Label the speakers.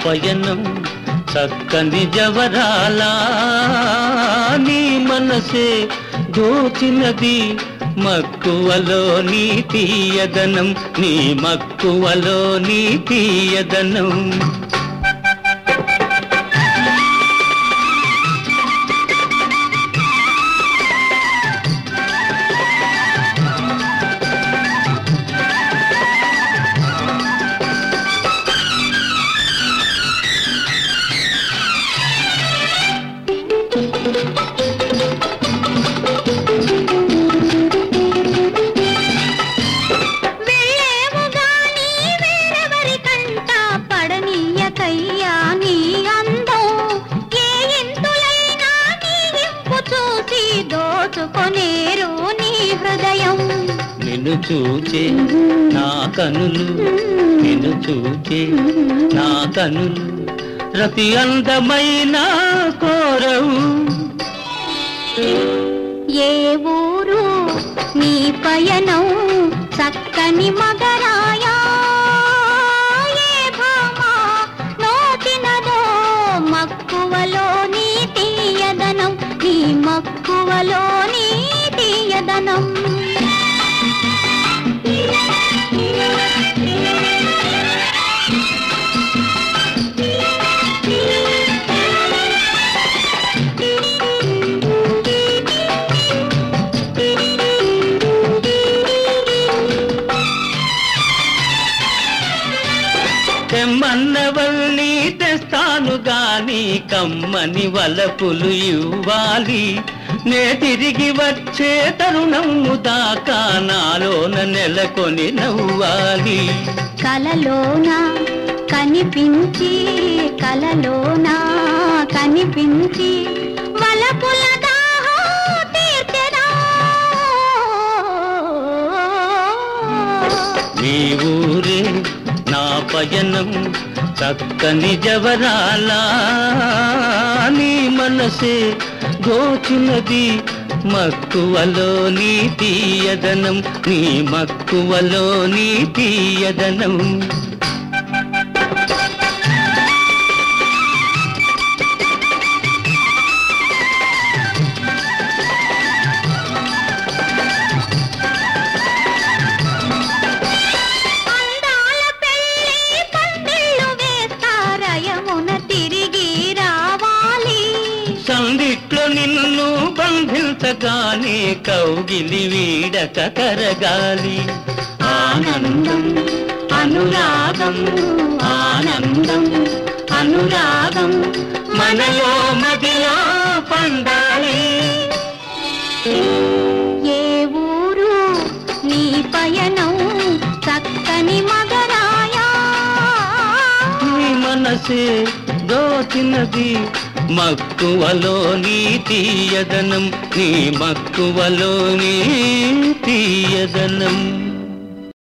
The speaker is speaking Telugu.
Speaker 1: పయనం చక్కని జవరాలా నీ మనసే దోచినది మక్కువలో నీ తీయదనం నీ మక్కువలో నీ తీయదనం
Speaker 2: వెళ్ళేవు గాని వేరెవరికంట పడనీయకయ్యా నీ అందం ఏ ఇంతులైనా నీ ఇంపు చూసి దోచుకొనేరు నీ హృదయం
Speaker 1: నిన్ను చూచే నా కనులు నిన్ను చూచే నా కనులు రతి అందమైన కోరవు
Speaker 2: ఏ ఊరు నీ పయనం చక్కని మగరాయా ఏ భామ నోచినదో మక్కువలో నీ తీయదనం నీ మక్కువలో నీ తీయదనం
Speaker 1: తెమ్మన్నవల్లి తెస్తాను గాని కమ్మని వలపులు ఇవ్వాలి నే తిరిగి వచ్చే తరుణము దాకా నాలోన నెలకొని నవ్వాలి
Speaker 2: కలలోన కనిపించి కలలోన కనిపించి వలపుల దాహం తీర్చెదా
Speaker 1: నీ ఊరే నా పయనం చక్కని జవరాలా నీ మనసే దోచినది మక్కువలో నీ తీయదనం నీ మక్కువలో నీ తీయదనం
Speaker 2: అందాల పెళ్ళి పందిళ్ళు వేస్తారయమున తిరిగి రావాలి
Speaker 1: సందిట్లో నిన్ను బంధించగానే కౌగిలి వీడక కరగాలి ఆనందం అనురాగం ఆనందం అనురాగం మనలో మదిలో పండాలి
Speaker 2: ఏ ఊరు నీ పయనం చక్కని మగరాయా
Speaker 1: నీ మనసే దోచినది మక్కువలో నీ తీయదనం నీ మక్కువలో నీ తీయదనం